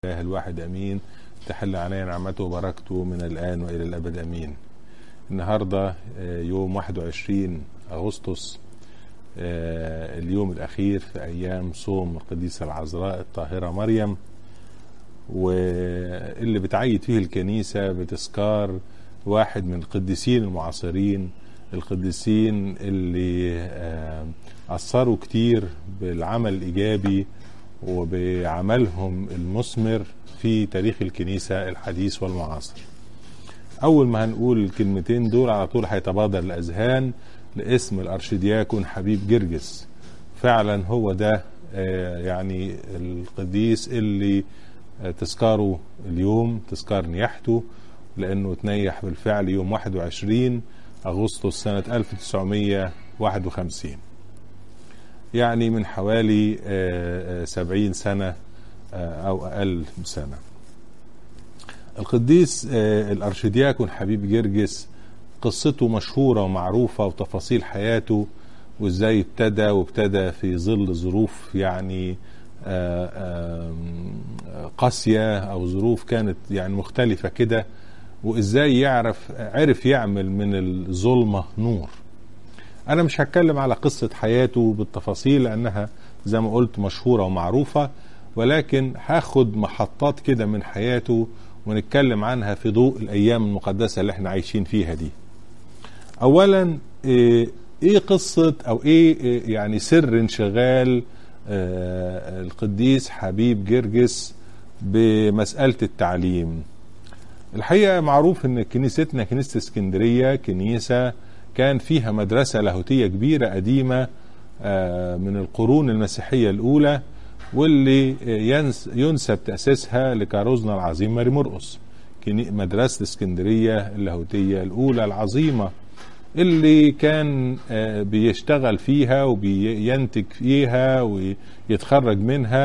الله الواحد امين تحل علينا نعمته وبركته من الان والى الابد امين النهارده آه، يوم 21 اغسطس آه، اليوم الاخير في ايام صوم القديسه العذراء الطاهره مريم واللي بتعيد فيه الكنيسه بتذكار واحد من القديسين المعاصرين القديسين اللي آه، اثروا كتير بالعمل الايجابي وبعملهم المثمر في تاريخ الكنيسة الحديث والمعاصر أول ما هنقول الكلمتين دول على طول هيتبادر الأذهان لاسم الأرشدياكون حبيب جرجس فعلا هو ده آه، يعني القديس اللي آه، تذكاره اليوم تذكار نياحته لأنه تنيح بالفعل يوم 21 أغسطس سنة 1951 يعني من حوالي آه، آه، سبعين سنة آه، أو أقل سنة القديس آه، الأرشدياكون حبيب جرجس قصته مشهورة ومعروفة وتفاصيل حياته وازاي ابتدى وابتدى في ظل ظروف يعني آه، آم، قاسية أو ظروف كانت يعني مختلفة كده وازاي يعرف عرف يعمل من الظلمة نور انا مش هتكلم على قصة حياته بالتفاصيل لانها زي ما قلت مشهورة ومعروفة ولكن هاخد محطات كده من حياته ونتكلم عنها في ضوء الايام المقدسة اللي احنا عايشين فيها دي اولا ايه إيه قصة او ايه إيه يعني سر انشغال آه، القديس حبيب جرجس بمسألة التعليم الحقيقة معروف ان كنيستنا كنيسة اسكندرية كنيسة كان فيها مدرسة لاهوتية كبيرة قديمة آه، من القرون المسيحية الأولى واللي آه، ينس- ينسب تأسيسها لكاروزنا العظيم ماري مرقس كني- مدرسة اسكندرية اللاهوتية الأولى العظيمة اللي كان آه، بيشتغل فيها وبينتج فيها ويتخرج منها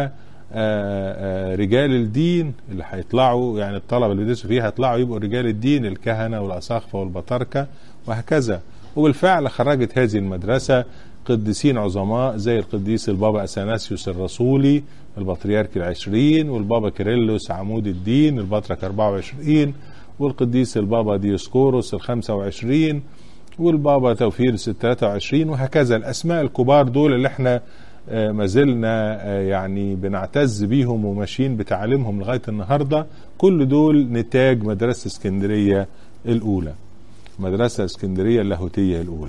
آه، آه، رجال الدين اللي هيطلعوا يعني الطلبه اللي بيدرسوا فيها هيطلعوا يبقوا رجال الدين الكهنه والاساقفه والبطاركه وهكذا وبالفعل خرجت هذه المدرسه قديسين عظماء زي القديس البابا اثناسيوس الرسولي البطريرك العشرين والبابا كيرلس عمود الدين البطرك 24 والقديس البابا ديوسكوروس ال 25 والبابا توفيرس ال 23 وهكذا الاسماء الكبار دول اللي احنا آه، ما زلنا آه، يعني بنعتز بيهم وماشيين بتعليمهم لغايه النهارده كل دول نتاج مدرسه اسكندريه الاولى مدرسه اسكندريه اللاهوتيه الاولى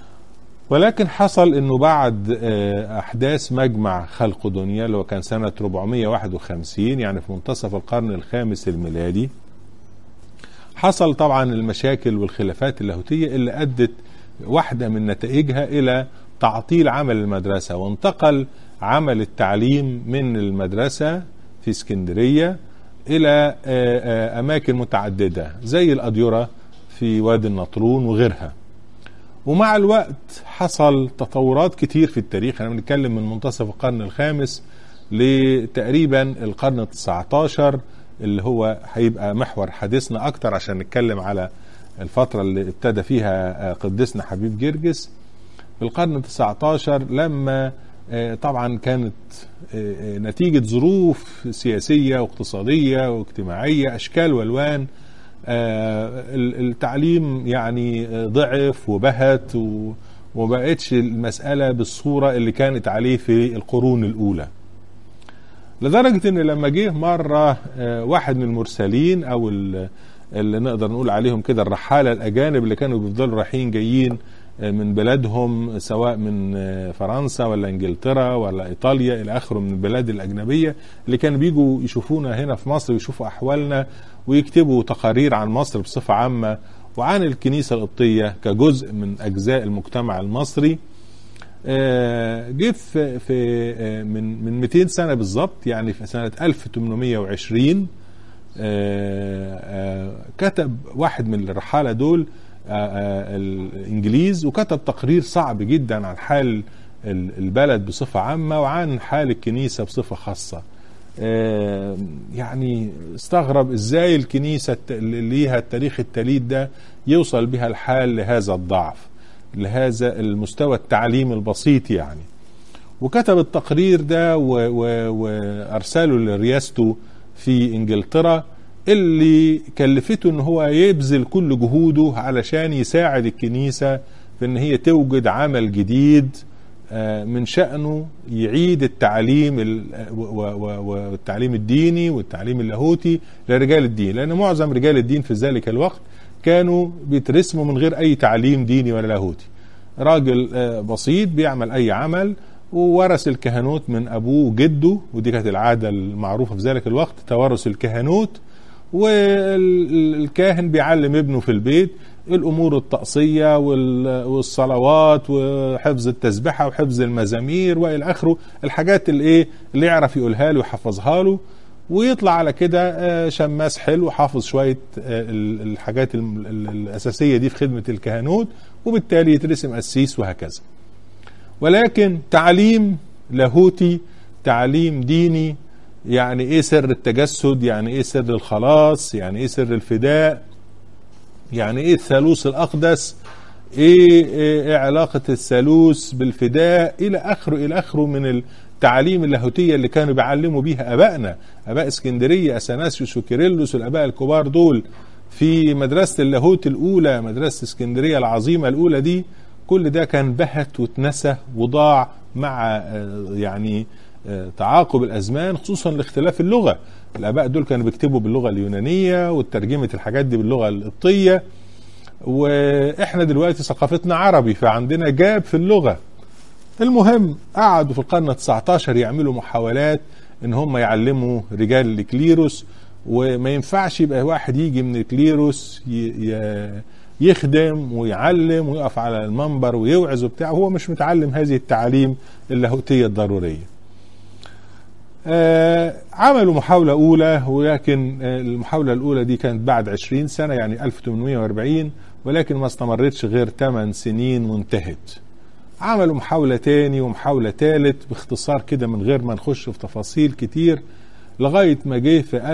ولكن حصل انه بعد آه، احداث مجمع خلق دنيا اللي هو كان سنه 451 يعني في منتصف القرن الخامس الميلادي حصل طبعا المشاكل والخلافات اللاهوتيه اللي ادت واحده من نتائجها الى تعطيل عمل المدرسه وانتقل عمل التعليم من المدرسه في اسكندريه الى آه، آه، اماكن متعدده زي الاديره في وادي النطرون وغيرها ومع الوقت حصل تطورات كتير في التاريخ احنا بنتكلم من منتصف القرن الخامس لتقريبا القرن ال19 اللي هو هيبقى محور حديثنا اكتر عشان نتكلم على الفترة اللي ابتدى فيها آه، قديسنا حبيب جرجس في القرن ال19 لما آه، طبعا كانت آه، آه، نتيجة ظروف سياسية واقتصادية واجتماعية أشكال والوان آه، ال- التعليم يعني آه، ضعف وبهت و- ومبقتش المسألة بالصورة اللي كانت عليه في القرون الأولى لدرجة ان لما جه مرة آه، واحد من المرسلين او ال- اللي نقدر نقول عليهم كده الرحالة الاجانب اللي كانوا بيفضلوا رايحين جايين آه، من بلادهم سواء من آه، فرنسا ولا انجلترا ولا ايطاليا الى اخره من البلاد الاجنبية اللي كانوا بيجوا يشوفونا هنا في مصر ويشوفوا احوالنا ويكتبوا تقارير عن مصر بصفة عامة وعن الكنيسة القبطية كجزء من اجزاء المجتمع المصري آه، جه في في آه، من من 200 سنه بالظبط يعني في سنه 1820 آه، آه، كتب واحد من الرحاله دول آه، آه، الانجليز وكتب تقرير صعب جدا عن حال ال- البلد بصفه عامه وعن حال الكنيسه بصفه خاصه آه، يعني استغرب ازاي الكنيسه الت- اللي ليها التاريخ التليد ده يوصل بها الحال لهذا الضعف لهذا المستوى التعليمي البسيط يعني وكتب التقرير ده و- و- وارسله لرياسته في انجلترا اللي كلفته ان هو يبذل كل جهوده علشان يساعد الكنيسه في ان هي توجد عمل جديد آه، من شأنه يعيد التعليم ال- و- و- والتعليم الديني والتعليم اللاهوتي لرجال الدين لأن معظم رجال الدين في ذلك الوقت كانوا بيترسموا من غير أي تعليم ديني ولا لاهوتي راجل آه، بسيط بيعمل أي عمل وورث الكهنوت من أبوه وجده ودي كانت العادة المعروفة في ذلك الوقت توارث الكهنوت والكاهن بيعلم ابنه في البيت الامور الطقسيه وال- والصلوات وحفظ التسبحه وحفظ المزامير والى اخره الحاجات اللي ايه اللي يعرف يقولها له ويحفظها له ويطلع على كده آه، شماس حلو حافظ شويه آه، ال- الحاجات الم- ال- الاساسيه دي في خدمه الكهنوت وبالتالي يترسم قسيس وهكذا ولكن تعليم لاهوتي تعليم ديني يعني ايه سر التجسد يعني ايه سر الخلاص يعني ايه سر الفداء يعني ايه الثالوث الاقدس ايه, إيه علاقة الثالوث بالفداء الى اخره الى اخره من التعاليم اللاهوتية اللي كانوا بيعلموا بيها ابائنا اباء اسكندرية اثناسيوس وكيرلس والاباء الكبار دول في مدرسة اللاهوت الاولى مدرسة اسكندرية العظيمة الاولى دي كل ده كان بهت واتنسى وضاع مع آه، يعني آه، تعاقب الازمان خصوصا لاختلاف اللغه الاباء دول كانوا بيكتبوا باللغه اليونانيه وترجمه الحاجات دي باللغه القبطيه واحنا دلوقتي ثقافتنا عربي فعندنا جاب في اللغه المهم قعدوا في القرن 19 يعملوا محاولات ان هم يعلموا رجال الكليروس وما ينفعش يبقى واحد يجي من الكليروس ي- ي- يخدم ويعلم ويقف على المنبر ويوعظ وبتاع هو مش متعلم هذه التعاليم اللاهوتيه الضروريه. آه، عملوا محاولة أولى ولكن آه، المحاولة الأولى دي كانت بعد 20 سنة يعني 1840 ولكن ما استمرتش غير 8 سنين وانتهت عملوا محاولة تاني ومحاولة تالت باختصار كده من غير ما نخش في تفاصيل كتير لغاية ما جه في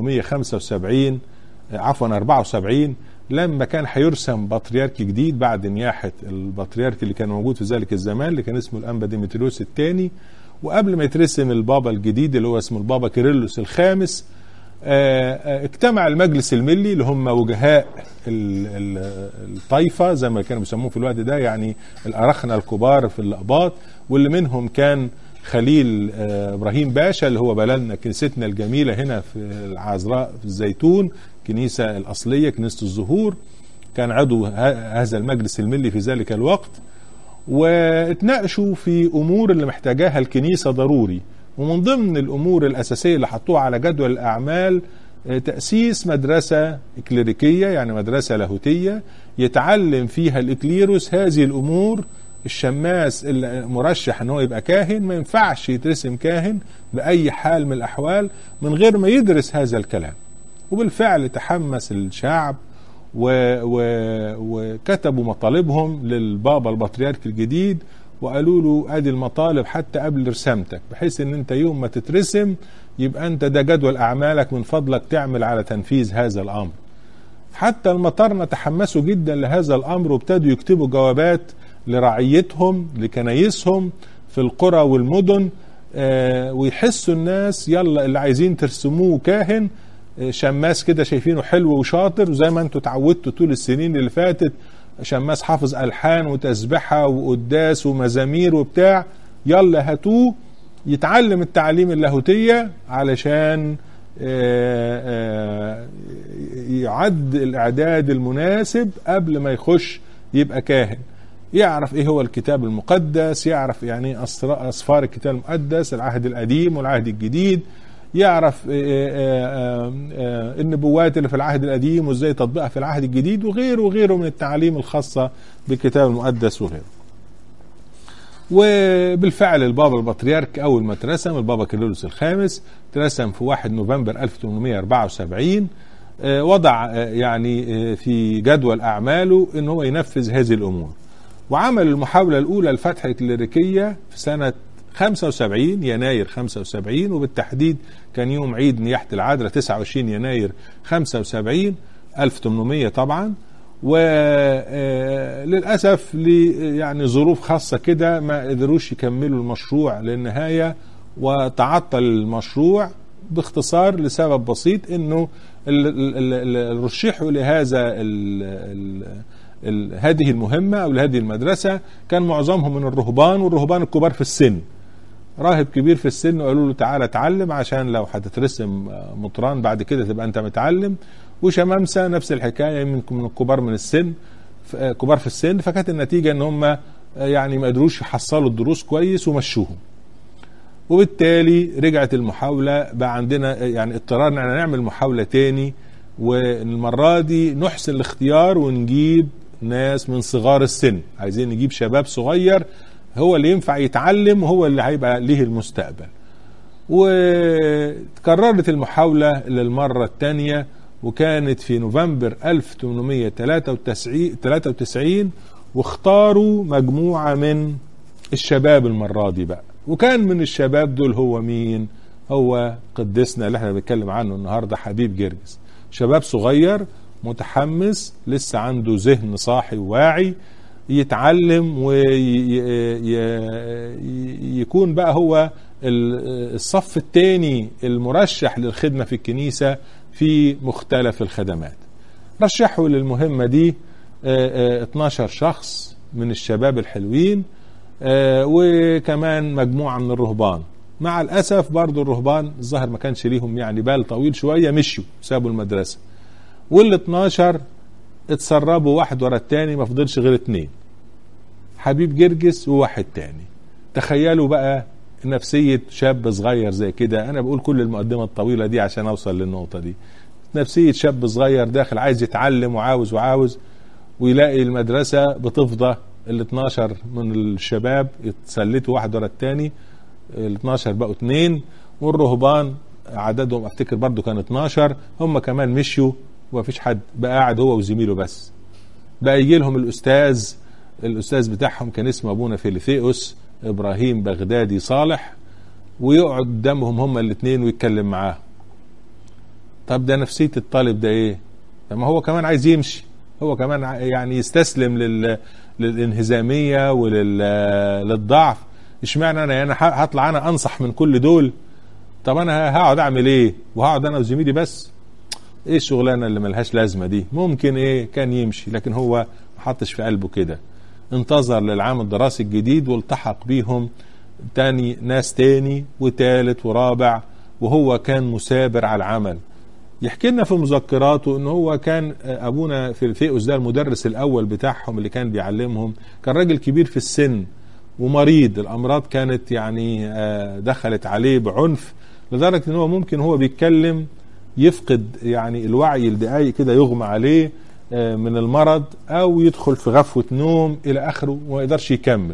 1875 آه، عفوا 74 لما كان هيرسم بطريرك جديد بعد نياحة البطريرك اللي كان موجود في ذلك الزمان اللي كان اسمه الأنبا ديمتريوس الثاني وقبل ما يترسم البابا الجديد اللي هو اسمه البابا كيرلس الخامس آه، آه، اجتمع المجلس الملي اللي هم وجهاء ال- ال- الطائفة زي ما كانوا بيسموه في الوقت ده يعني الأرخنة الكبار في الأقباط واللي منهم كان خليل آه، إبراهيم باشا اللي هو بلدنا كنيستنا الجميلة هنا في العذراء في الزيتون كنيسة الأصلية كنيسة الزهور كان عضو ه- هذا المجلس الملي في ذلك الوقت واتناقشوا في امور اللي محتاجاها الكنيسه ضروري ومن ضمن الامور الاساسيه اللي حطوها على جدول الاعمال آه، تاسيس مدرسه كليريكيه يعني مدرسه لاهوتيه يتعلم فيها الاكليروس هذه الامور الشماس اللي مرشح ان هو يبقى كاهن ما ينفعش يترسم كاهن باي حال من الاحوال من غير ما يدرس هذا الكلام وبالفعل تحمس الشعب و و وكتبوا مطالبهم للبابا البطريرك الجديد وقالوا له ادي المطالب حتى قبل رسامتك بحيث ان انت يوم ما تترسم يبقى انت ده جدول اعمالك من فضلك تعمل على تنفيذ هذا الامر حتى المطارنة تحمسوا جدا لهذا الامر وابتدوا يكتبوا جوابات لرعيتهم لكنايسهم في القرى والمدن آه، ويحسوا الناس يلا اللي عايزين ترسموه كاهن آه، شماس كده شايفينه حلو وشاطر وزي ما انتوا اتعودتوا طول السنين اللي فاتت شماس حافظ الحان وتسبحه وقداس ومزامير وبتاع يلا هاتوه يتعلم التعليم اللاهوتيه علشان آه، آه، يعد الاعداد المناسب قبل ما يخش يبقى كاهن يعرف ايه هو الكتاب المقدس يعرف يعني ايه أسرا- اسفار الكتاب المقدس العهد القديم والعهد الجديد يعرف آه، آه، آه، آه، النبوات اللي في العهد القديم وازاي تطبيقها في العهد الجديد وغيره وغيره من التعاليم الخاصة بالكتاب المقدس وغيره وبالفعل البابا البطريرك اول ما اترسم البابا كيرلس الخامس اترسم في 1 نوفمبر 1874 آه، وضع آه، يعني آه، في جدول اعماله ان هو ينفذ هذه الامور وعمل المحاوله الاولى الفتح الكليريكيه في سنه 75 يناير 75 وبالتحديد كان يوم عيد نياحه العذراء 29 يناير 75 1800 طبعا وللاسف يعني ظروف خاصه كده ما قدروش يكملوا المشروع للنهايه وتعطل المشروع باختصار لسبب بسيط انه ال- ال- ال- ال- رشحوا لهذا ال ال ال هذه المهمة او لهذه المدرسة كان معظمهم من الرهبان والرهبان الكبار في السن راهب كبير في السن وقالوا له تعالى اتعلم عشان لو هتترسم مطران بعد كده تبقى انت متعلم وشمامسة نفس الحكاية من من الكبار من السن ف- كبار في السن فكانت النتيجة ان هم يعني ما قدروش يحصلوا الدروس كويس ومشوهم وبالتالي رجعت المحاولة بقى عندنا يعني اضطرار ان احنا نعمل محاولة تاني والمرة دي نحسن الاختيار ونجيب ناس من صغار السن عايزين نجيب شباب صغير هو اللي ينفع يتعلم وهو اللي هيبقى ليه المستقبل وتكررت المحاولة للمرة الثانية وكانت في نوفمبر 1893 واختاروا مجموعة من الشباب المرة دي بقى وكان من الشباب دول هو مين هو قدسنا اللي احنا بنتكلم عنه النهاردة حبيب جرجس شباب صغير متحمس لسه عنده ذهن صاحي وواعي يتعلم ويكون بقى هو ال- الصف الثاني المرشح للخدمة في الكنيسة في مختلف الخدمات رشحوا للمهمة دي آه، آه، 12 شخص من الشباب الحلوين آه، وكمان مجموعة من الرهبان مع الأسف برضو الرهبان الظاهر ما كانش ليهم يعني بال طويل شوية مشوا سابوا المدرسة وال 12 اتسربوا واحد ورا التاني ما فضلش غير اتنين حبيب جرجس وواحد تاني تخيلوا بقى نفسية شاب صغير زي كده أنا بقول كل المقدمة الطويلة دي عشان أوصل للنقطة دي نفسية شاب صغير داخل عايز يتعلم وعاوز وعاوز ويلاقي المدرسة بتفضى ال 12 من الشباب يتسلتوا واحد ورا التاني ال 12 بقوا اتنين والرهبان عددهم افتكر برضو كان 12 هم كمان مشيوا ومفيش حد بقى قاعد هو وزميله بس بقى يجي لهم الاستاذ الاستاذ بتاعهم كان اسمه ابونا فيليثيوس ابراهيم بغدادي صالح ويقعد قدامهم هما الاثنين ويتكلم معاهم طب ده نفسيه الطالب ده ايه طب ما هو كمان عايز يمشي هو كمان ع- يعني يستسلم لل للانهزاميه وللضعف اشمعنى انا انا ه- هطلع انا انصح من كل دول طب انا هقعد اعمل ايه وهقعد انا وزميلي بس ايه الشغلانه اللي ملهاش لازمه دي ممكن ايه كان يمشي لكن هو ما حطش في قلبه كده انتظر للعام الدراسي الجديد والتحق بيهم تاني ناس تاني وتالت ورابع وهو كان مثابر على العمل يحكي لنا في مذكراته ان هو كان ابونا فيلثيوس ده المدرس الاول بتاعهم اللي كان بيعلمهم كان راجل كبير في السن ومريض الامراض كانت يعني آه، دخلت عليه بعنف لدرجه ان هو ممكن هو بيتكلم يفقد يعني الوعي لدقايق كده يغمى عليه آه، من المرض او يدخل في غفوه نوم الى اخره وما يقدرش يكمل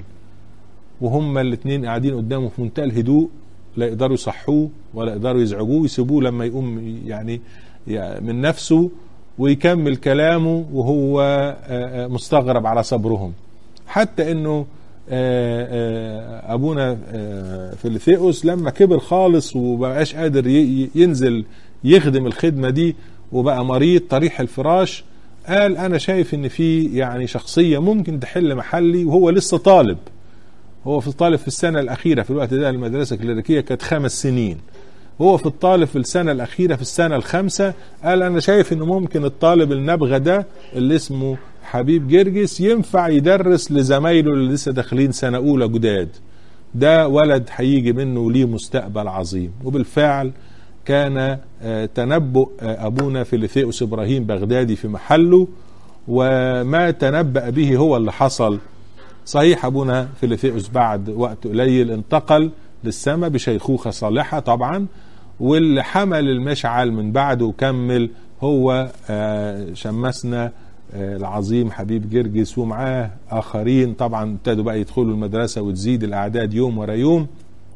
وهما الاثنين قاعدين قدامه في منتهى الهدوء لا يقدروا يصحوه ولا يقدروا يزعجوه يسيبوه لما يقوم يعني يعني من نفسه ويكمل كلامه وهو آه، آه، مستغرب على صبرهم حتى انه آه، آه، ابونا آه، فيليثيوس لما كبر خالص ومبقاش قادر ي- ي- ينزل يخدم الخدمه دي وبقى مريض طريح الفراش قال انا شايف ان في يعني شخصيه ممكن تحل محلي وهو لسه طالب هو في الطالب في السنه الاخيره في الوقت ده المدرسه الكليريكيه كانت خمس سنين هو في الطالب في السنه الاخيره في السنه الخامسه قال انا شايف انه ممكن الطالب النبغه ده اللي اسمه حبيب جرجس ينفع يدرس لزمايله اللي لسه داخلين سنه اولى جداد ده ولد هيجي منه ليه مستقبل عظيم وبالفعل كان آه، تنبؤ آه، ابونا فيليثيوس ابراهيم بغدادي في محله وما تنبأ به هو اللي حصل صحيح ابونا فيليثيوس بعد وقت قليل انتقل للسماء بشيخوخه صالحه طبعا واللي حمل المشعل من بعده وكمل هو آه، شمسنا آه، العظيم حبيب جرجس ومعاه اخرين طبعا ابتدوا بقى يدخلوا المدرسه وتزيد الاعداد يوم ورا يوم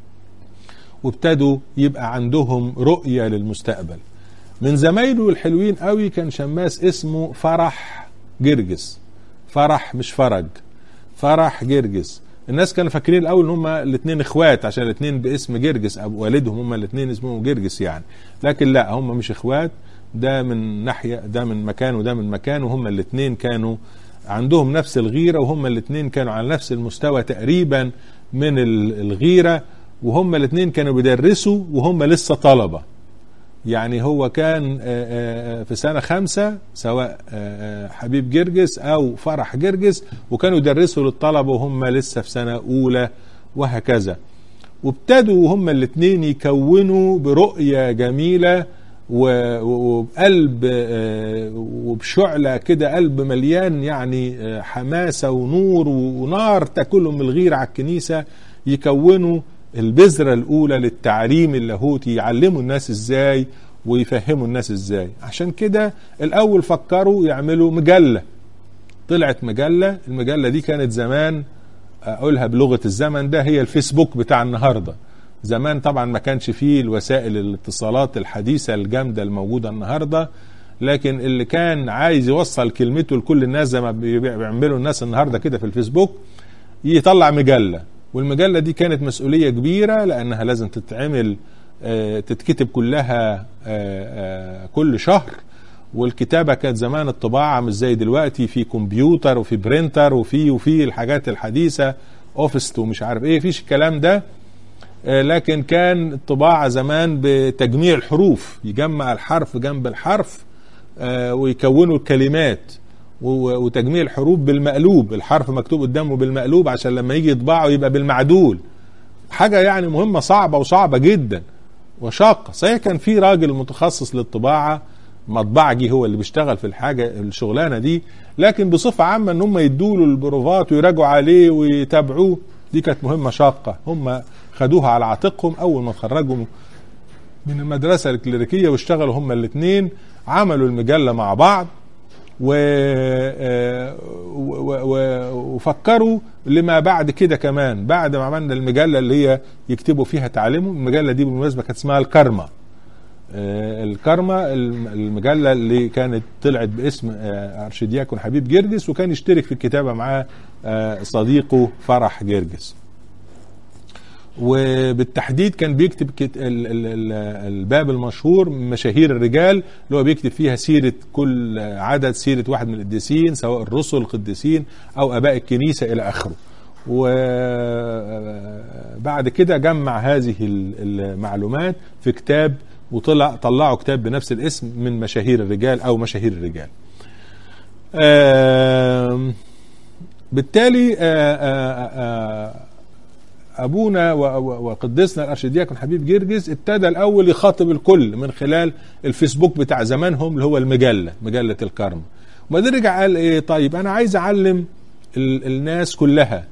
وابتدوا يبقى عندهم رؤيه للمستقبل من زمايله الحلوين قوي كان شماس اسمه فرح جرجس فرح مش فرج فرح جرجس الناس كانوا فاكرين الاول ان هما الاثنين اخوات عشان الاثنين باسم جرجس ابو والدهم هما الاثنين اسمهم جرجس يعني لكن لا هما مش اخوات ده من ناحيه ده من مكان وده من مكان وهما الاثنين كانوا عندهم نفس الغيره وهما الاثنين كانوا على نفس المستوى تقريبا من ال- الغيره وهما الاثنين كانوا بيدرسوا وهما لسه طلبه يعني هو كان آه، آه، في سنة خمسة سواء آه، حبيب جرجس أو فرح جرجس وكانوا يدرسوا للطلبة وهم لسه في سنة أولى وهكذا وابتدوا هم الاثنين يكونوا برؤية جميلة و- وبقلب آه، وبشعلة كده قلب مليان يعني آه، حماسة ونور ونار تاكلهم من الغيرة على الكنيسة يكونوا البذرة الأولى للتعليم اللاهوتي يعلموا الناس إزاي ويفهموا الناس إزاي عشان كده الأول فكروا يعملوا مجلة طلعت مجلة المجلة دي كانت زمان أقولها بلغة الزمن ده هي الفيسبوك بتاع النهاردة زمان طبعا ما كانش فيه الوسائل الاتصالات الحديثة الجامدة الموجودة النهاردة لكن اللي كان عايز يوصل كلمته لكل الناس زي ما بي- بيعملوا الناس النهاردة كده في الفيسبوك يطلع مجلة والمجلة دي كانت مسؤولية كبيرة لأنها لازم تتعمل آه، تتكتب كلها آه، آه، كل شهر والكتابة كانت زمان الطباعة مش زي دلوقتي في كمبيوتر وفي برينتر وفي وفي الحاجات الحديثة اوفست ومش عارف ايه فيش الكلام ده آه، لكن كان الطباعة زمان بتجميع الحروف يجمع الحرف جنب الحرف آه، ويكونوا الكلمات و- وتجميع الحروف بالمقلوب الحرف مكتوب قدامه بالمقلوب عشان لما يجي يطبعه يبقى بالمعدول حاجة يعني مهمة صعبة وصعبة جدا وشاقة صحيح كان في راجل متخصص للطباعة مطبعجي هو اللي بيشتغل في الحاجة الشغلانة دي لكن بصفة عامة ان هم يدوا له البروفات ويراجعوا عليه ويتابعوه دي كانت مهمة شاقة هم خدوها على عاتقهم اول ما اتخرجوا من المدرسة الكليريكية واشتغلوا هم الاثنين عملوا المجلة مع بعض و... آه، و... و... وفكروا لما بعد كده كمان بعد ما عملنا المجلة اللي هي يكتبوا فيها تعليمهم المجلة دي بالمناسبة كانت اسمها الكرمة آه، الكرمة الم- المجلة اللي كانت طلعت باسم آه، أرشدياكون حبيب جرجس وكان يشترك في الكتابة معاه آه، صديقه فرح جرجس وبالتحديد كان بيكتب كت... ال... ال... ال... الباب المشهور من مشاهير الرجال اللي هو بيكتب فيها سيرة كل عدد سيرة واحد من القديسين سواء الرسل القديسين أو آباء الكنيسة إلى آخره وبعد كده جمع هذه ال- المعلومات في كتاب وطلع طلعوا كتاب بنفس الاسم من مشاهير الرجال أو مشاهير الرجال آم، بالتالي آه، آه، آه، ابونا و- و- وقدسنا الارشدياكون حبيب جرجس ابتدى الاول يخاطب الكل من خلال الفيسبوك بتاع زمانهم اللي هو المجله مجله الكرم وبعدين رجع قال ايه طيب انا عايز اعلم ال- الناس كلها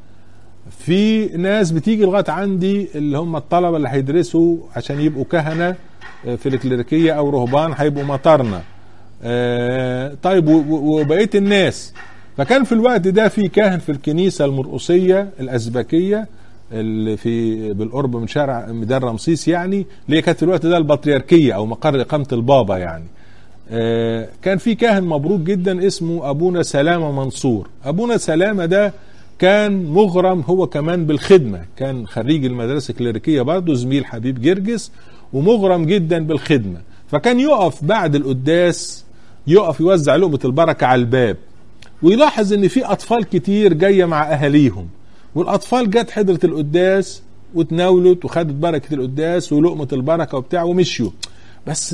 في ناس بتيجي لغايه عندي اللي هم الطلبه اللي هيدرسوا عشان يبقوا كهنه آه، في الكليريكيه او رهبان هيبقوا مطارنه آه، طيب و- و- وبقيه الناس فكان في الوقت ده في كاهن في الكنيسه المرقصيه الازبكيه اللي في بالقرب من شارع ميدان رمسيس يعني اللي هي كانت في الوقت ده البطريركيه او مقر اقامه البابا يعني آه، كان في كاهن مبروك جدا اسمه ابونا سلامه منصور ابونا سلامه ده كان مغرم هو كمان بالخدمه كان خريج المدرسه الكليريكيه برضه زميل حبيب جرجس ومغرم جدا بالخدمه فكان يقف بعد القداس يقف يوزع لقمه البركه على الباب ويلاحظ ان في اطفال كتير جايه مع اهاليهم والاطفال جت حضرت القداس وتناولت وخدت بركه القداس ولقمه البركه وبتاع ومشيوا بس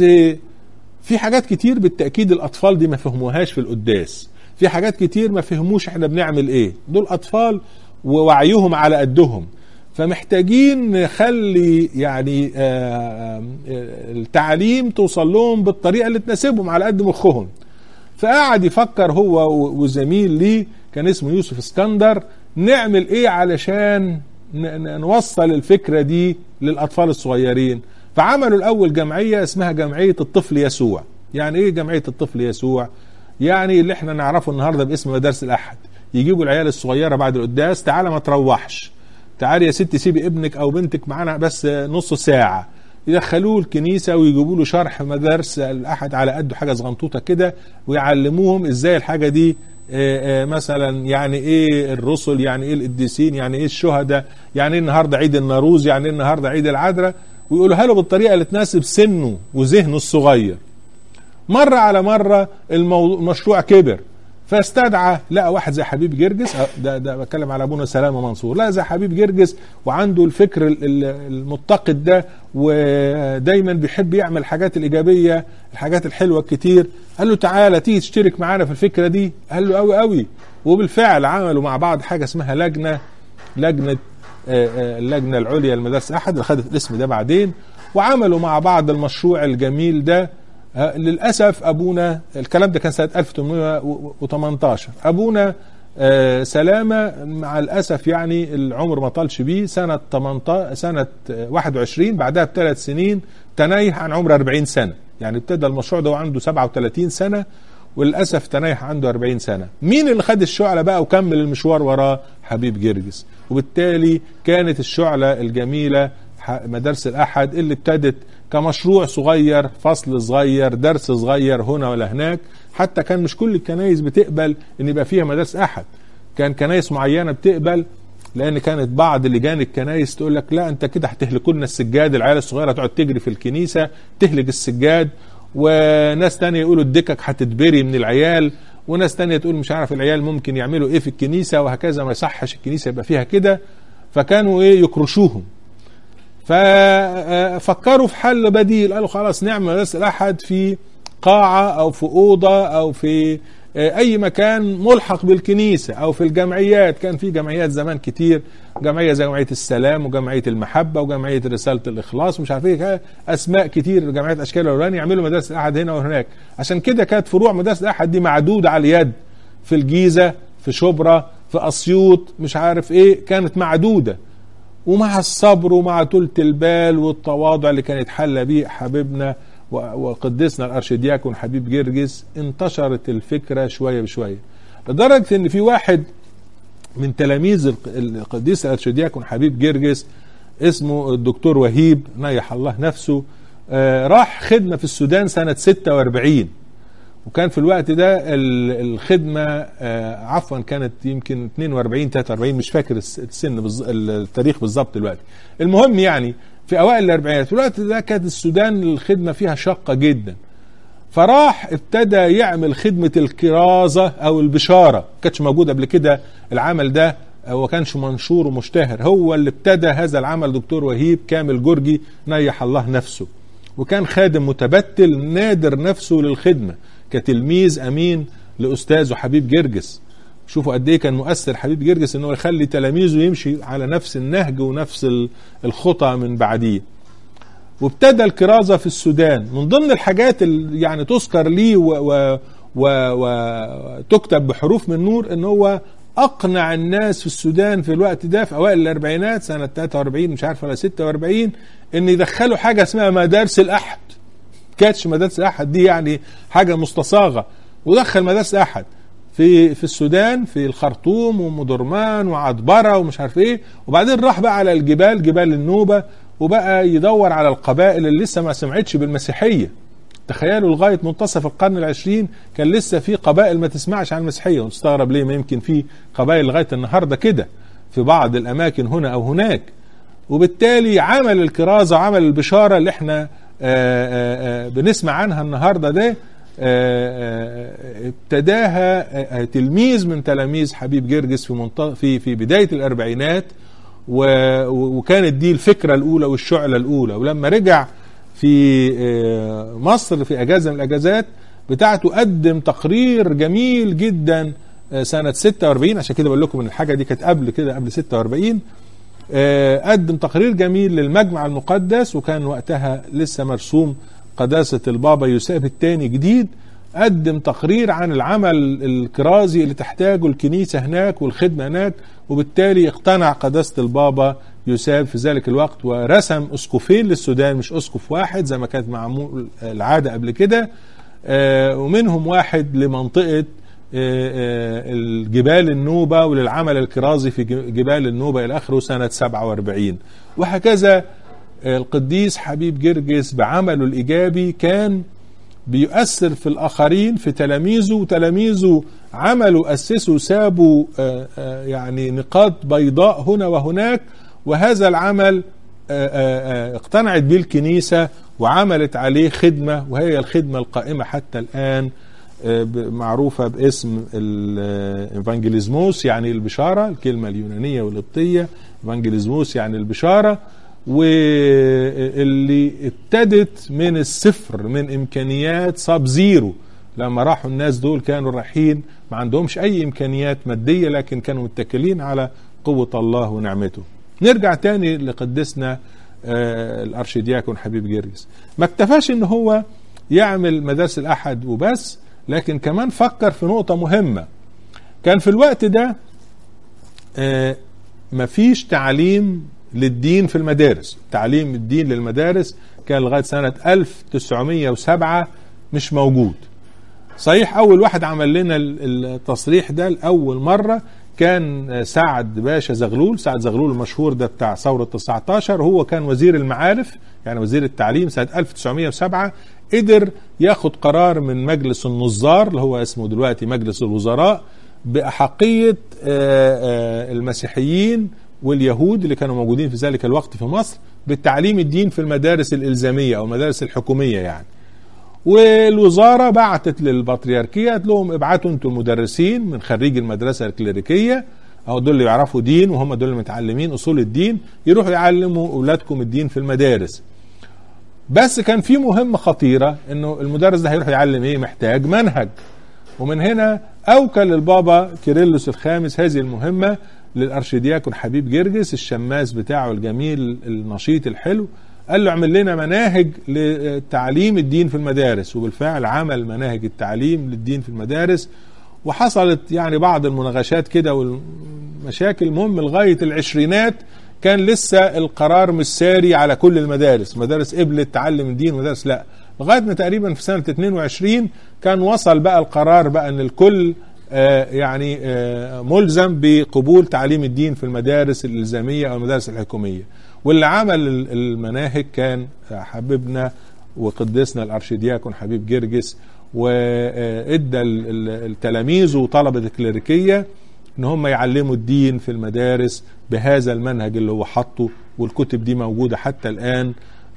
في حاجات كتير بالتاكيد الاطفال دي ما فهموهاش في القداس في حاجات كتير ما فهموش احنا بنعمل ايه دول اطفال ووعيهم على قدهم فمحتاجين نخلي يعني آه، آه، التعليم توصل لهم بالطريقه اللي تناسبهم على قد مخهم فقعد يفكر هو و- وزميل ليه كان اسمه يوسف اسكندر نعمل ايه علشان ن- ن- نوصل الفكره دي للاطفال الصغيرين فعملوا الاول جمعيه اسمها جمعيه الطفل يسوع يعني ايه جمعيه الطفل يسوع يعني اللي احنا نعرفه النهارده باسم مدارس الاحد يجيبوا العيال الصغيره بعد القداس تعالى ما تروحش تعالي يا ستي سيبي ابنك او بنتك معانا بس نص ساعه يدخلوه الكنيسه ويجيبوا له شرح مدارس الاحد على قده حاجه صغنطوطه كده ويعلموهم ازاي الحاجه دي آه، آه، مثلا يعني ايه الرسل يعني ايه القديسين يعني ايه الشهداء يعني ايه النهارده عيد الناروز يعني ايه النهارده عيد العذراء ويقولوها له بالطريقه اللي تناسب سنه وذهنه الصغير مرة على مرة الموضوع المشروع كبر فاستدعى لقى واحد زي حبيب جرجس أه، ده ده بتكلم على ابونا سلامه منصور لا زي حبيب جرجس وعنده الفكر ال- ال- المتقد ده ودايما بيحب يعمل الحاجات الايجابيه الحاجات الحلوه الكتير قال له تعالى تيجي تشترك معانا في الفكره دي قال له قوي قوي وبالفعل عملوا مع بعض حاجه اسمها لجنه لجنه آه، آه، اللجنه العليا لمدارس احد اللي خدت الاسم ده بعدين وعملوا مع بعض المشروع الجميل ده آه، للاسف ابونا الكلام ده كان سنه 1818 ابونا آه، سلامه مع الاسف يعني العمر ما طالش بيه سنه 18 سنه آه، 21 بعدها بثلاث سنين تنايح عن عمر 40 سنه يعني ابتدى المشروع ده وعنده 37 سنه وللاسف تنايح عنده 40 سنه مين اللي خد الشعله بقى وكمل المشوار وراه حبيب جرجس وبالتالي كانت الشعله الجميله ح- مدارس الاحد اللي ابتدت كمشروع صغير فصل صغير درس صغير هنا ولا هناك حتى كان مش كل الكنايس بتقبل ان يبقى فيها مدارس احد كان كنايس معينه بتقبل لان كانت بعض لجان الكنايس تقول لك لا انت كده هتهلكوا لنا السجاد العيال الصغيره تقعد تجري في الكنيسه تهلك السجاد وناس تانية يقولوا الدكك هتتبري من العيال وناس تانية تقول مش عارف العيال ممكن يعملوا ايه في الكنيسه وهكذا ما يصحش الكنيسه يبقى فيها كده فكانوا ايه يكرشوهم ففكروا في حل بديل قالوا خلاص نعمل مدرسة الأحد في قاعة أو في أوضة أو في آه، أي مكان ملحق بالكنيسة أو في الجمعيات كان في جمعيات زمان كتير جمعية زي جمعية السلام وجمعية المحبة وجمعية رسالة الإخلاص ومش عارف إيه أسماء كتير جمعيات أشكال والألوان يعملوا مدارس الأحد هنا وهناك عشان كده كانت فروع مدارس الأحد دي معدودة على اليد في الجيزة في شبرا في أسيوط مش عارف إيه كانت معدودة ومع الصبر ومع طولة البال والتواضع اللي كان يتحلى بيه حبيبنا و- وقدسنا الارشدياكون حبيب جرجس انتشرت الفكره شويه بشويه لدرجه ان في واحد من تلاميذ الق- القديس الارشدياكون حبيب جرجس اسمه الدكتور وهيب نيح الله نفسه آه، راح خدمه في السودان سنه 46 وكان في الوقت ده ال- الخدمه آه، عفوا كانت يمكن 42 43 مش فاكر الس- السن بالز- التاريخ بالظبط دلوقتي المهم يعني في اوائل الاربعينات في الوقت ده كانت السودان الخدمه فيها شاقه جدا فراح ابتدى يعمل خدمة الكرازة أو البشارة ما كانتش موجودة قبل كده العمل ده وما كانش منشور ومشتهر هو اللي ابتدى هذا العمل دكتور وهيب كامل جورجي نيح الله نفسه وكان خادم متبتل نادر نفسه للخدمة كتلميذ أمين لأستاذه حبيب جرجس شوفوا قد ايه كان مؤثر حبيب جرجس انه يخلي تلاميذه يمشي على نفس النهج ونفس ال- الخطى من بعديه وابتدى الكرازة في السودان من ضمن الحاجات اللي يعني تذكر ليه و- و- وتكتب بحروف من نور ان هو اقنع الناس في السودان في الوقت ده في اوائل الاربعينات سنة 43 مش عارف ولا 46 ان يدخلوا حاجة اسمها مدارس الاحد كانتش مدارس الاحد دي يعني حاجة مستصاغة ودخل مدارس احد في في السودان في الخرطوم ومدرمان وعدبره ومش عارف ايه وبعدين راح بقى على الجبال جبال النوبه وبقى يدور على القبائل اللي لسه ما سمعتش بالمسيحيه تخيلوا لغايه منتصف القرن العشرين كان لسه في قبائل ما تسمعش عن المسيحيه ونستغرب ليه ما يمكن في قبائل لغايه النهارده كده في بعض الاماكن هنا او هناك وبالتالي عمل الكرازه وعمل البشاره اللي احنا آه، آه، آه، بنسمع عنها النهارده ده آه، آه، ابتداها آه، آه، تلميذ من تلاميذ حبيب جرجس في منط- في في بدايه الاربعينات و- و- وكانت دي الفكره الاولى والشعله الاولى ولما رجع في آه، مصر في اجازه من الاجازات بتاعته قدم تقرير جميل جدا آه، سنه 46 عشان كده بقول لكم ان الحاجه دي كانت قبل كده قبل 46 آه، قدم تقرير جميل للمجمع المقدس وكان وقتها لسه مرسوم قداسة البابا يوسف الثاني جديد قدم تقرير عن العمل الكرازي اللي تحتاجه الكنيسة هناك والخدمة هناك وبالتالي اقتنع قداسة البابا يوسف في ذلك الوقت ورسم اسقفين للسودان مش اسقف واحد زي ما كانت معمول العادة قبل كده آه، ومنهم واحد لمنطقة آه، آه، الجبال النوبة وللعمل الكرازي في ج- جبال النوبة إلى آخره سنة 47 وهكذا آه، القديس حبيب جرجس بعمله الإيجابي كان بيؤثر في الآخرين في تلاميذه وتلاميذه عملوا أسسوا سابوا آه، آه، يعني نقاط بيضاء هنا وهناك وهذا العمل آه، آه، آه، اقتنعت به الكنيسة وعملت عليه خدمة وهي الخدمة القائمة حتى الآن معروفة باسم الإيفانجيليزموس يعني البشارة الكلمة اليونانية والقبطية إيفانجيليزموس يعني البشارة واللي ابتدت من الصفر من إمكانيات ساب زيرو لما راحوا الناس دول كانوا رايحين ما عندهمش أي إمكانيات مادية لكن كانوا متكلين على قوة الله ونعمته نرجع تاني لقدسنا آه الأرشدياكون حبيب جرجس ما اكتفاش ان هو يعمل مدارس الأحد وبس لكن كمان فكر في نقطة مهمة كان في الوقت ده آه مفيش تعليم للدين في المدارس تعليم الدين للمدارس كان لغاية سنة 1907 مش موجود صحيح أول واحد عمل لنا التصريح ده لأول مرة كان سعد باشا زغلول سعد زغلول المشهور ده بتاع ثورة 19 هو كان وزير المعارف يعني وزير التعليم سنة 1907 قدر ياخد قرار من مجلس النظار اللي هو اسمه دلوقتي مجلس الوزراء بأحقية المسيحيين واليهود اللي كانوا موجودين في ذلك الوقت في مصر بالتعليم الدين في المدارس الإلزامية أو المدارس الحكومية يعني والوزارة بعتت للبطريركية قالت لهم ابعتوا انتوا المدرسين من خريج المدرسة الكليريكية أو دول اللي يعرفوا دين وهم دول المتعلمين أصول الدين يروحوا يعلموا أولادكم الدين في المدارس بس كان في مهمة خطيرة انه المدرس ده هيروح يعلم ايه محتاج منهج ومن هنا اوكل البابا كيرلس الخامس هذه المهمة للارشدياكون حبيب جرجس الشماس بتاعه الجميل النشيط الحلو قال له اعمل لنا مناهج لتعليم الدين في المدارس وبالفعل عمل مناهج التعليم للدين في المدارس وحصلت يعني بعض المناقشات كده والمشاكل المهم لغاية العشرينات كان لسه القرار مش ساري على كل المدارس مدارس قبلت تعلم الدين مدارس لا لغايه ما تقريبا في سنه 22 كان وصل بقى القرار بقى ان الكل آه يعني آه ملزم بقبول تعليم الدين في المدارس الالزاميه او المدارس الحكوميه واللي عمل المناهج كان حبيبنا وقدسنا الارشدياكون حبيب جرجس وادى التلاميذ وطلبه الكليريكيه ان هم يعلموا الدين في المدارس بهذا المنهج اللي هو حاطه والكتب دي موجوده حتى الان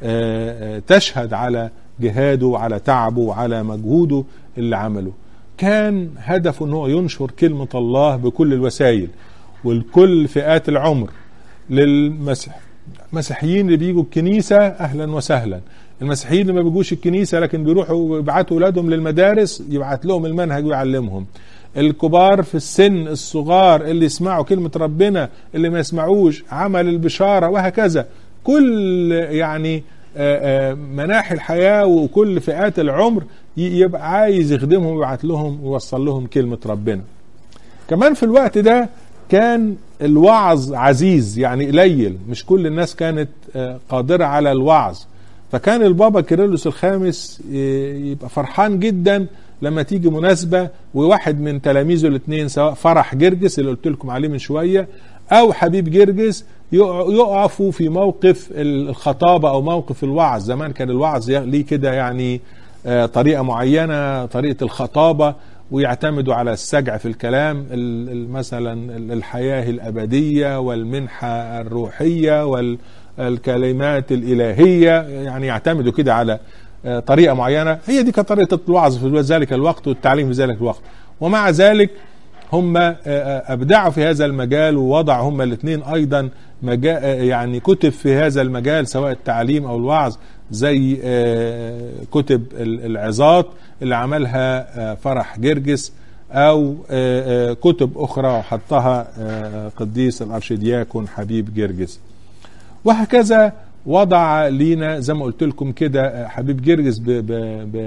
تشهد على جهاده وعلى تعبه وعلى مجهوده اللي عمله كان هدفه ان هو ينشر كلمه الله بكل الوسائل ولكل فئات العمر للمسيح المسيحيين اللي بيجوا الكنيسه اهلا وسهلا المسيحيين اللي ما بيجوش الكنيسه لكن بيروحوا يبعتوا اولادهم للمدارس يبعت لهم المنهج ويعلمهم الكبار في السن الصغار اللي يسمعوا كلمة ربنا اللي ما يسمعوش عمل البشارة وهكذا كل يعني مناحي الحياة وكل فئات العمر يبقى عايز يخدمهم ويبعت لهم ويوصل لهم كلمة ربنا كمان في الوقت ده كان الوعظ عزيز يعني قليل مش كل الناس كانت قادرة على الوعظ فكان البابا كيرلس الخامس يبقى فرحان جدا لما تيجي مناسبة وواحد من تلاميذه الاثنين سواء فرح جرجس اللي قلت لكم عليه من شوية أو حبيب جرجس يقفوا في موقف الخطابة أو موقف الوعظ زمان كان الوعظ ليه كده يعني طريقة معينة طريقة الخطابة ويعتمدوا على السجع في الكلام مثلا الحياة الأبدية والمنحة الروحية والكلمات الإلهية يعني يعتمدوا كده على طريقه معينه هي دي كانت طريقه الوعظ في ذلك الوقت والتعليم في ذلك الوقت ومع ذلك هم ابدعوا في هذا المجال ووضعوا هم الاثنين ايضا مجال يعني كتب في هذا المجال سواء التعليم او الوعظ زي كتب العظات اللي عملها فرح جرجس او كتب اخرى وحطها قديس الارشدياكون حبيب جرجس وهكذا وضع لينا زي ما قلت لكم كده حبيب جرجس ب ب ب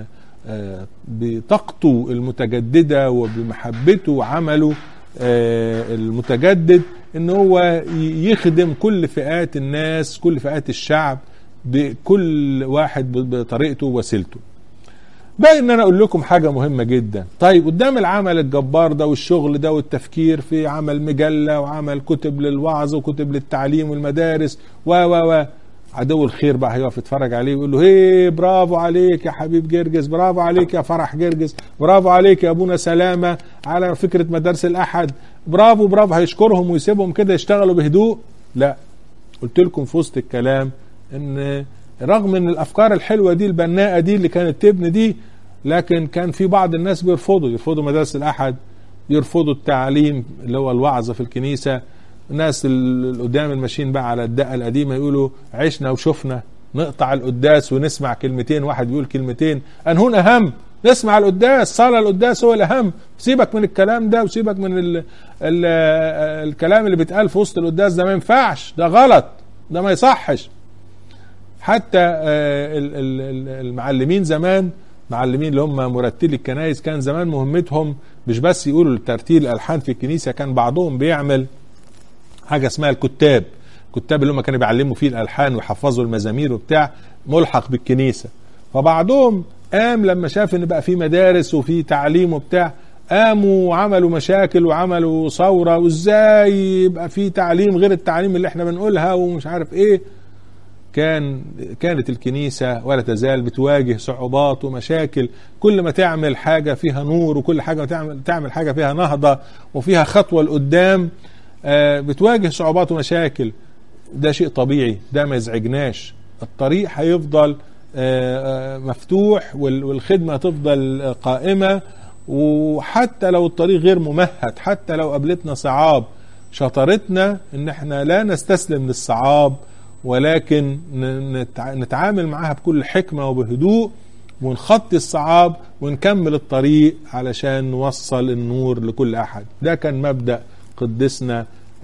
بطاقته المتجدده وبمحبته وعمله المتجدد ان هو يخدم كل فئات الناس كل فئات الشعب بكل واحد بطريقته ووسيلته باقي ان انا اقول لكم حاجه مهمه جدا طيب قدام العمل الجبار ده والشغل ده والتفكير في عمل مجله وعمل كتب للوعظ وكتب للتعليم والمدارس و و و عدو الخير بقى هيقف يتفرج عليه ويقول له هي برافو عليك يا حبيب جرجس برافو عليك يا فرح جرجس برافو عليك يا ابونا سلامه على فكره مدارس الاحد برافو برافو هيشكرهم ويسيبهم كده يشتغلوا بهدوء لا قلت لكم في وسط الكلام ان رغم ان الافكار الحلوه دي البناءه دي اللي كانت تبني دي لكن كان في بعض الناس بيرفضوا يرفضوا مدارس الأحد يرفضوا التعليم اللي هو الوعظ في الكنيسة الناس اللي قدام الماشيين بقى على الدقة القديمة يقولوا عشنا وشفنا نقطع القداس ونسمع كلمتين واحد بيقول كلمتين أنهون أهم نسمع القداس صلاة القداس هو الأهم سيبك من الكلام ده وسيبك من ال ال الكلام اللي بيتقال في وسط القداس ده ما ينفعش ده غلط ده ما يصحش حتى المعلمين زمان معلمين اللي هم مرتلي الكنايس كان زمان مهمتهم مش بس يقولوا ترتيل الالحان في الكنيسه كان بعضهم بيعمل حاجه اسمها الكتاب الكتاب اللي هم كانوا بيعلموا فيه الالحان ويحفظوا المزامير وبتاع ملحق بالكنيسه فبعضهم قام لما شاف ان بقى في مدارس وفي تعليم وبتاع قاموا وعملوا مشاكل وعملوا ثوره وازاي يبقى في تعليم غير التعليم اللي احنا بنقولها ومش عارف ايه كان كانت الكنيسه ولا تزال بتواجه صعوبات ومشاكل كل ما تعمل حاجه فيها نور وكل حاجه تعمل تعمل حاجه فيها نهضه وفيها خطوه لقدام بتواجه صعوبات ومشاكل ده شيء طبيعي ده ما يزعجناش الطريق هيفضل مفتوح والخدمه تفضل قائمه وحتى لو الطريق غير ممهد حتى لو قابلتنا صعاب شطارتنا ان احنا لا نستسلم للصعاب ولكن نتعامل معاها بكل حكمة وبهدوء ونخطي الصعاب ونكمل الطريق علشان نوصل النور لكل أحد ده كان مبدأ قدسنا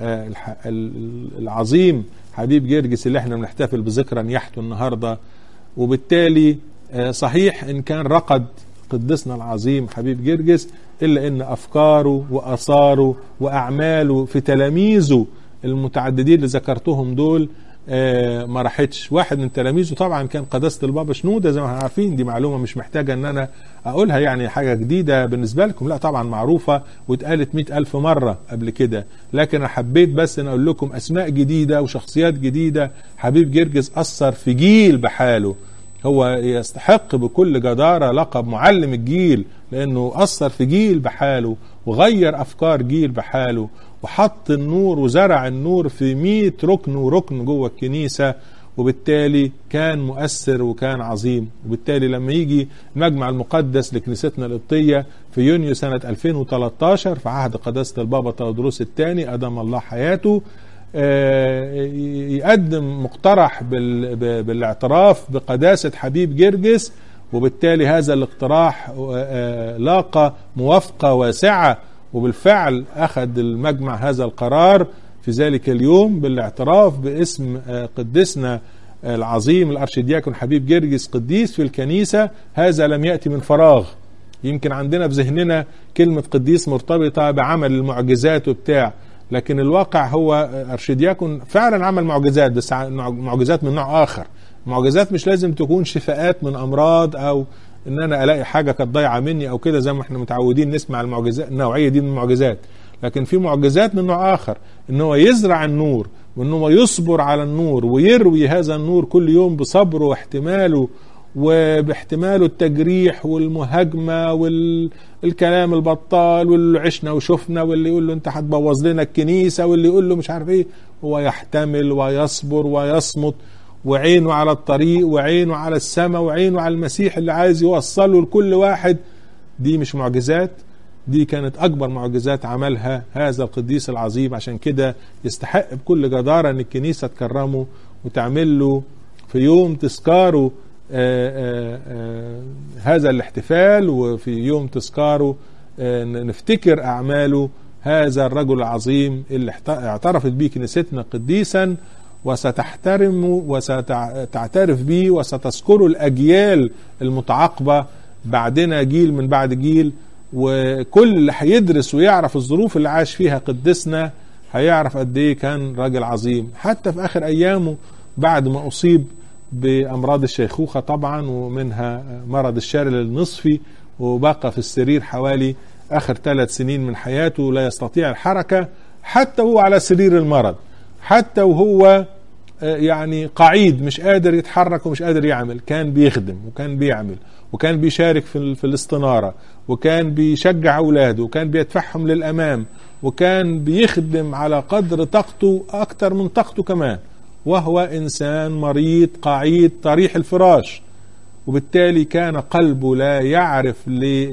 العظيم حبيب جرجس اللي احنا بنحتفل بذكرى نياحته النهاردة وبالتالي صحيح ان كان رقد قدسنا العظيم حبيب جرجس الا ان افكاره واثاره واعماله في تلاميذه المتعددين اللي ذكرتهم دول آه ما راحتش واحد من تلاميذه طبعا كان قداسة البابا شنودة زي ما احنا عارفين دي معلومة مش محتاجة ان انا اقولها يعني حاجة جديدة بالنسبة لكم لا طبعا معروفة واتقالت مئة الف مرة قبل كده لكن انا حبيت بس ان اقول لكم اسماء جديدة وشخصيات جديدة حبيب جرجس اثر في جيل بحاله هو يستحق بكل جدارة لقب معلم الجيل لأنه أثر في جيل بحاله وغير أفكار جيل بحاله وحط النور وزرع النور في مئة ركن وركن جوه الكنيسة وبالتالي كان مؤثر وكان عظيم وبالتالي لما يجي المجمع المقدس لكنيستنا القبطية في يونيو سنة 2013 في عهد قداسة البابا تودروس الثاني أدم الله حياته يقدم مقترح بالاعتراف بقداسة حبيب جرجس وبالتالي هذا الاقتراح لاقى موافقة واسعة وبالفعل أخذ المجمع هذا القرار في ذلك اليوم بالاعتراف باسم قدسنا العظيم الأرشدياكون حبيب جرجس قديس في الكنيسة هذا لم يأتي من فراغ يمكن عندنا في ذهننا كلمة قديس مرتبطة بعمل المعجزات وبتاع لكن الواقع هو ارشدياكون فعلا عمل معجزات بس معجزات من نوع اخر معجزات مش لازم تكون شفاءات من امراض او ان انا الاقي حاجه كانت ضايعه مني او كده زي ما احنا متعودين نسمع المعجزات النوعيه دي من المعجزات لكن في معجزات من نوع اخر ان هو يزرع النور وان هو يصبر على النور ويروي هذا النور كل يوم بصبره واحتماله وباحتماله التجريح والمهاجمة والكلام البطال واللي عشنا وشفنا واللي يقول له انت هتبوظ لنا الكنيسة واللي يقول له مش عارف ايه هو يحتمل ويصبر ويصمت وعينه على الطريق وعينه على السماء وعينه على المسيح اللي عايز يوصله لكل واحد دي مش معجزات دي كانت أكبر معجزات عملها هذا القديس العظيم عشان كده يستحق بكل جدارة أن الكنيسة تكرمه وتعمل له في يوم تذكاره آآ آآ هذا الاحتفال وفي يوم تذكاره نفتكر أعماله هذا الرجل العظيم اللي اعترفت به كنيستنا قديسا وستحترم وستعترف به وستذكره الأجيال المتعاقبة بعدنا جيل من بعد جيل وكل اللي هيدرس ويعرف الظروف اللي عاش فيها قدسنا هيعرف قد ايه كان راجل عظيم حتى في اخر ايامه بعد ما اصيب بامراض الشيخوخه طبعا ومنها مرض الشلل النصفي وبقى في السرير حوالي اخر ثلاث سنين من حياته لا يستطيع الحركه حتى هو على سرير المرض حتى وهو يعني قعيد مش قادر يتحرك ومش قادر يعمل كان بيخدم وكان بيعمل وكان بيشارك في, في الاستنارة وكان بيشجع أولاده وكان بيدفعهم للأمام وكان بيخدم على قدر طاقته أكتر من طاقته كمان وهو إنسان مريض قعيد طريح الفراش وبالتالي كان قلبه لا يعرف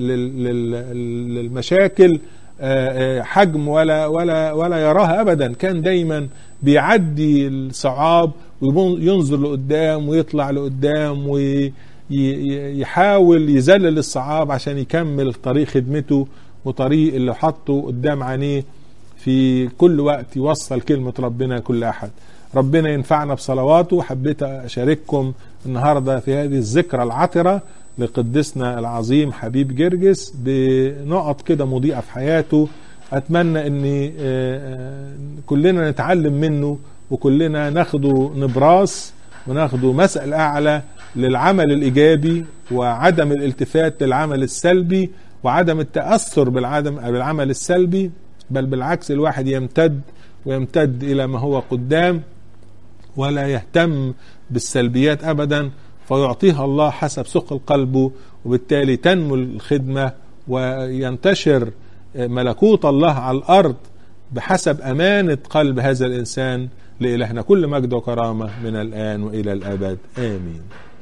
للمشاكل حجم ولا ولا ولا يراها ابدا كان دايما بيعدي الصعاب وينظر لقدام ويطلع لقدام ويحاول يذلل الصعاب عشان يكمل طريق خدمته وطريق اللي حطه قدام عينيه في كل وقت يوصل كلمة ربنا لكل أحد ربنا ينفعنا بصلواته حبيت أشارككم النهاردة في هذه الذكرى العطرة لقدسنا العظيم حبيب جرجس بنقط كده مضيئة في حياته أتمنى أن كلنا نتعلم منه وكلنا ناخده نبراس وناخده مسأل أعلى للعمل الإيجابي وعدم الالتفات للعمل السلبي وعدم التأثر بالعدم بالعمل السلبي بل بالعكس الواحد يمتد ويمتد إلى ما هو قدام ولا يهتم بالسلبيات أبدا فيعطيها الله حسب ثقل قلبه وبالتالي تنمو الخدمة وينتشر ملكوت الله على الأرض بحسب أمانة قلب هذا الإنسان لإلهنا كل مجد وكرامة من الآن وإلى الأبد آمين